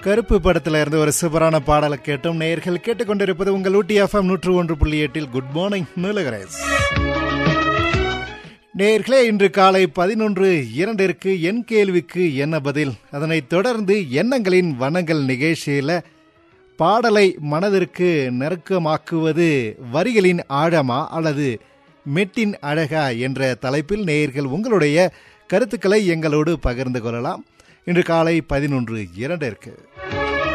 கருப்பு படத்துல இருந்து ஒரு சூப்பரான பாடலை கேட்டோம் நேயர்கள் கேட்டுக்கொண்டிருப்பது உங்கள் ஊட்டி எஃப்எம் நூற்று ஒன்று புள்ளி எட்டில் குட் மார்னிங் நீலகரேஸ் நேர்களே இன்று காலை பதினொன்று இரண்டிற்கு என் கேள்விக்கு என்ன பதில் அதனைத் தொடர்ந்து எண்ணங்களின் வனங்கள் நிகழ்ச்சியில பாடலை மனதிற்கு நெருக்கமாக்குவது வரிகளின் ஆழமா அல்லது மெட்டின் அழகா என்ற தலைப்பில் நேயர்கள் உங்களுடைய கருத்துக்களை எங்களோடு பகிர்ந்து கொள்ளலாம் இன்று காலை பதினொன்று இரண்டிற்கு